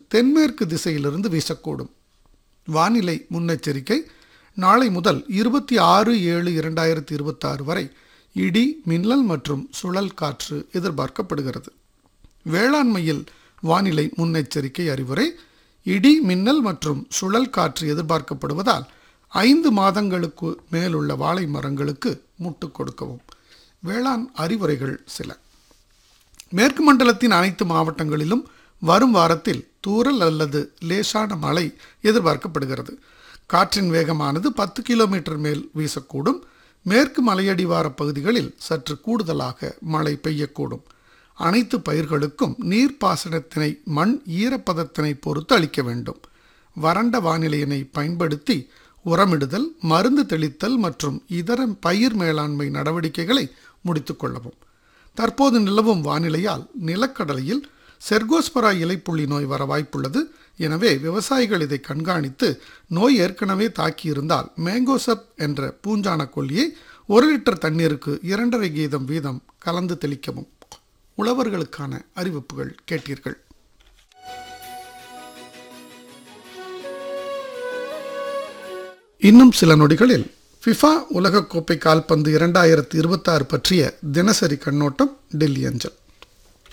தென்மேற்கு திசையிலிருந்து வீசக்கூடும் வானிலை முன்னெச்சரிக்கை நாளை முதல் இருபத்தி ஆறு ஏழு இரண்டாயிரத்தி இருபத்தாறு வரை இடி மின்னல் மற்றும் சுழல் காற்று எதிர்பார்க்கப்படுகிறது வேளாண்மையில் வானிலை முன்னெச்சரிக்கை அறிவுரை இடி மின்னல் மற்றும் சுழல் காற்று எதிர்பார்க்கப்படுவதால் ஐந்து மாதங்களுக்கு மேலுள்ள வாழை மரங்களுக்கு முட்டு கொடுக்கவும் வேளாண் அறிவுரைகள் சில மேற்கு மண்டலத்தின் அனைத்து மாவட்டங்களிலும் வரும் வாரத்தில் தூறல் அல்லது லேசான மழை எதிர்பார்க்கப்படுகிறது காற்றின் வேகமானது பத்து கிலோமீட்டர் மேல் வீசக்கூடும் மேற்கு மலையடிவார பகுதிகளில் சற்று கூடுதலாக மழை பெய்யக்கூடும் அனைத்து பயிர்களுக்கும் நீர்ப்பாசனத்தினை மண் ஈரப்பதத்தினை பொறுத்து அளிக்க வேண்டும் வறண்ட வானிலையினை பயன்படுத்தி உரமிடுதல் மருந்து தெளித்தல் மற்றும் இதர பயிர் மேலாண்மை நடவடிக்கைகளை முடித்துக் கொள்ளவும் தற்போது நிலவும் வானிலையால் நிலக்கடலையில் செர்கோஸ்பரா இலைப்புள்ளி நோய் வர வாய்ப்புள்ளது எனவே விவசாயிகள் இதை கண்காணித்து நோய் ஏற்கனவே தாக்கியிருந்தால் மேங்கோசப் என்ற பூஞ்சான கொல்லியை ஒரு லிட்டர் தண்ணீருக்கு இரண்டரை கீதம் வீதம் கலந்து தெளிக்கவும் உழவர்களுக்கான அறிவிப்புகள் கேட்டீர்கள் இன்னும் சில நொடிகளில் ஃபிஃபா உலகக்கோப்பை கால்பந்து இரண்டாயிரத்தி இருபத்தாறு பற்றிய தினசரி கண்ணோட்டம் டெல்லி அஞ்சல்